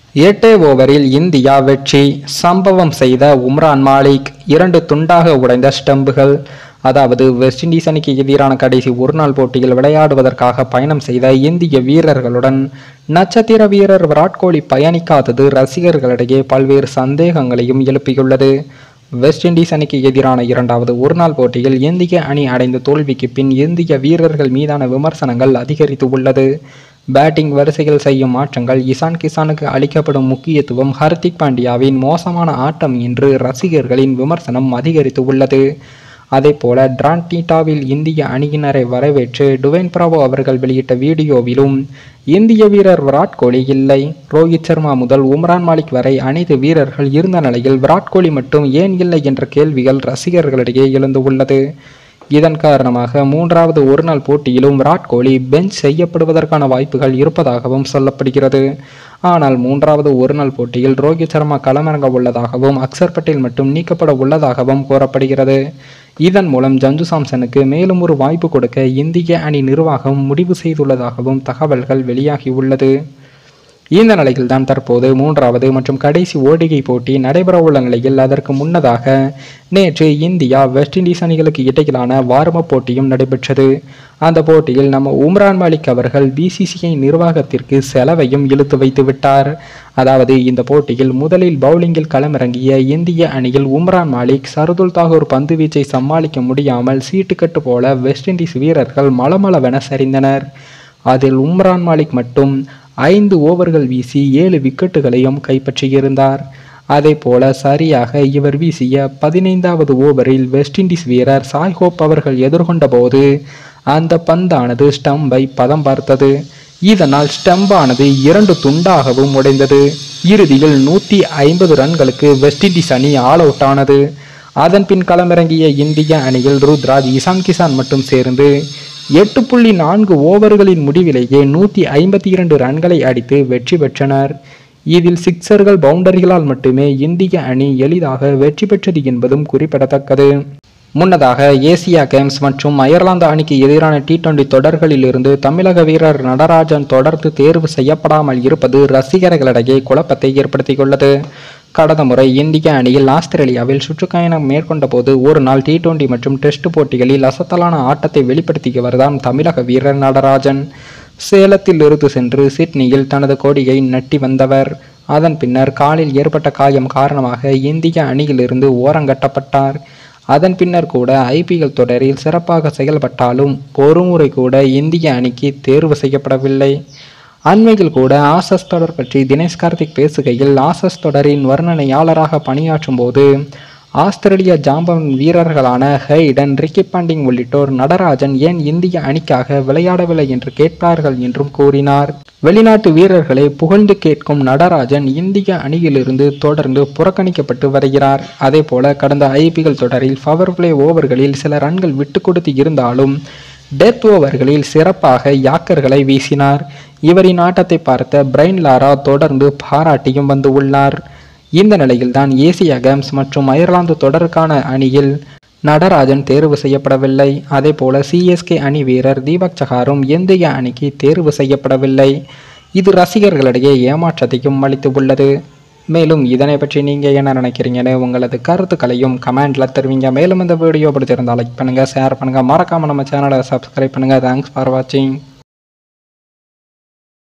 எட்டே ஓவரில் இந்தியா வெற்றி சம்பவம் செய்த உம்ரான் மாலிக் இரண்டு துண்டாக உடைந்த ஸ்டம்புகள் அதாவது வெஸ்ட் இண்டீஸ் அணிக்கு எதிரான கடைசி ஒருநாள் போட்டியில் விளையாடுவதற்காக பயணம் செய்த இந்திய வீரர்களுடன் நட்சத்திர வீரர் விராட் கோலி பயணிக்காதது ரசிகர்களிடையே பல்வேறு சந்தேகங்களையும் எழுப்பியுள்ளது வெஸ்ட் இண்டீஸ் அணிக்கு எதிரான இரண்டாவது ஒருநாள் போட்டியில் இந்திய அணி அடைந்த தோல்விக்கு பின் இந்திய வீரர்கள் மீதான விமர்சனங்கள் அதிகரித்து உள்ளது பேட்டிங் வரிசையில் செய்யும் மாற்றங்கள் இசான் கிசானுக்கு அளிக்கப்படும் முக்கியத்துவம் ஹர்திக் பாண்டியாவின் மோசமான ஆட்டம் என்று ரசிகர்களின் விமர்சனம் அதிகரித்து உள்ளது அதேபோல டிரான்டீட்டாவில் இந்திய அணியினரை வரவேற்று டுவேன் பிராவோ அவர்கள் வெளியிட்ட வீடியோவிலும் இந்திய வீரர் விராட் கோலி இல்லை ரோஹித் சர்மா முதல் உம்ரான் மாலிக் வரை அனைத்து வீரர்கள் இருந்த நிலையில் விராட் கோலி மட்டும் ஏன் இல்லை என்ற கேள்விகள் ரசிகர்களிடையே எழுந்து உள்ளது இதன் காரணமாக மூன்றாவது ஒருநாள் போட்டியிலும் விராட் கோலி பெஞ்ச் செய்யப்படுவதற்கான வாய்ப்புகள் இருப்பதாகவும் சொல்லப்படுகிறது ஆனால் மூன்றாவது ஒருநாள் போட்டியில் ரோஹித் சர்மா களமிறங்க உள்ளதாகவும் அக்சர் பட்டேல் மட்டும் நீக்கப்பட உள்ளதாகவும் கூறப்படுகிறது இதன் மூலம் ஜந்து சாம்சனுக்கு மேலும் ஒரு வாய்ப்பு கொடுக்க இந்திய அணி நிர்வாகம் முடிவு செய்துள்ளதாகவும் தகவல்கள் வெளியாகியுள்ளது இந்த நிலையில் தான் தற்போது மூன்றாவது மற்றும் கடைசி ஓடிகை போட்டி நடைபெறவுள்ள நிலையில் அதற்கு முன்னதாக நேற்று இந்தியா வெஸ்ட் இண்டீஸ் அணிகளுக்கு இடையிலான வார்ம போட்டியும் நடைபெற்றது அந்த போட்டியில் நம்ம உம்ரான் மாலிக் அவர்கள் பிசிசிஐ நிர்வாகத்திற்கு செலவையும் இழுத்து வைத்து விட்டார் அதாவது இந்த போட்டியில் முதலில் பவுலிங்கில் களமிறங்கிய இந்திய அணியில் உம்ரான் மாலிக் சருதுல் தாகூர் பந்து வீச்சை சமாளிக்க முடியாமல் சீட்டுக்கட்டு போல வெஸ்ட் இண்டீஸ் வீரர்கள் மளமளவென சரிந்தனர் அதில் உம்ரான் மாலிக் மட்டும் ஐந்து ஓவர்கள் வீசி ஏழு விக்கெட்டுகளையும் கைப்பற்றியிருந்தார் அதே போல சரியாக இவர் வீசிய பதினைந்தாவது ஓவரில் வெஸ்ட் இண்டீஸ் வீரர் சாய் ஹோப் அவர்கள் எதிர்கொண்ட போது அந்த பந்தானது ஸ்டம்பை பதம் பார்த்தது இதனால் ஸ்டம்பானது இரண்டு துண்டாகவும் உடைந்தது இறுதியில் நூற்றி ஐம்பது ரன்களுக்கு வெஸ்ட் இண்டீஸ் அணி ஆல் அவுட் ஆனது அதன் பின் களமிறங்கிய இந்திய அணியில் ருத்ராஜ் இசான் கிசான் மட்டும் சேர்ந்து எட்டு புள்ளி நான்கு ஓவர்களின் முடிவிலேயே நூற்றி ஐம்பத்தி இரண்டு ரன்களை அடித்து வெற்றி பெற்றனர் இதில் சிக்சர்கள் பவுண்டரிகளால் மட்டுமே இந்திய அணி எளிதாக வெற்றி பெற்றது என்பதும் குறிப்பிடத்தக்கது முன்னதாக ஏசியா கேம்ஸ் மற்றும் அயர்லாந்து அணிக்கு எதிரான டி டுவெண்டி தொடர்களிலிருந்து தமிழக வீரர் நடராஜன் தொடர்ந்து தேர்வு செய்யப்படாமல் இருப்பது ரசிகர்களிடையே குழப்பத்தை ஏற்படுத்தியுள்ளது கடந்த முறை இந்திய அணியில் ஆஸ்திரேலியாவில் சுற்றுப்பயணம் மேற்கொண்ட போது ஒரு நாள் டி டுவெண்டி மற்றும் டெஸ்ட் போட்டிகளில் அசத்தலான ஆட்டத்தை வெளிப்படுத்தியவர் தான் தமிழக வீரர் நடராஜன் சேலத்தில் இருந்து சென்று சிட்னியில் தனது கொடியை நட்டி வந்தவர் அதன் பின்னர் காலில் ஏற்பட்ட காயம் காரணமாக இந்திய அணியிலிருந்து ஓரங்கட்டப்பட்டார் அதன் பின்னர் கூட ஐபிஎல் தொடரில் சிறப்பாக செயல்பட்டாலும் ஒருமுறை கூட இந்திய அணிக்கு தேர்வு செய்யப்படவில்லை அண்மையில் கூட ஆசஸ் தொடர் பற்றி தினேஷ் கார்த்திக் பேசுகையில் ஆசஸ் தொடரின் வர்ணனையாளராக பணியாற்றும் போது ஆஸ்திரேலிய ஜாம்பவன் வீரர்களான ஹெய்டன் ரிக்கி பாண்டிங் உள்ளிட்டோர் நடராஜன் ஏன் இந்திய அணிக்காக விளையாடவில்லை என்று கேட்பார்கள் என்றும் கூறினார் வெளிநாட்டு வீரர்களை புகழ்ந்து கேட்கும் நடராஜன் இந்திய அணியிலிருந்து தொடர்ந்து புறக்கணிக்கப்பட்டு வருகிறார் அதே போல கடந்த ஐபிஎல் தொடரில் பவர் பிளே ஓவர்களில் சில ரன்கள் விட்டு கொடுத்து இருந்தாலும் டெத் ஓவர்களில் சிறப்பாக யாக்கர்களை வீசினார் இவரின் ஆட்டத்தை பார்த்த பிரைன் லாரா தொடர்ந்து பாராட்டியும் வந்து உள்ளார் இந்த நிலையில்தான் ஏசியா கேம்ஸ் மற்றும் அயர்லாந்து தொடருக்கான அணியில் நடராஜன் தேர்வு செய்யப்படவில்லை அதே போல சிஎஸ்கே அணி வீரர் தீபக் சஹாரும் இந்திய அணிக்கு தேர்வு செய்யப்படவில்லை இது ரசிகர்களிடையே ஏமாற்றத்தையும் அளித்து உள்ளது மேலும் இதனை பற்றி நீங்கள் என்ன நினைக்கிறீங்கன்னு உங்களது கருத்துக்களையும் கமெண்ட்ல தெரிவிங்க மேலும் இந்த வீடியோ பிடிச்சிருந்தா லைக் பண்ணுங்கள் ஷேர் பண்ணுங்கள் மறக்காமல் நம்ம சேனலை சப்ஸ்கிரைப் பண்ணுங்கள் தேங்க்ஸ் ஃபார் வாட்சிங்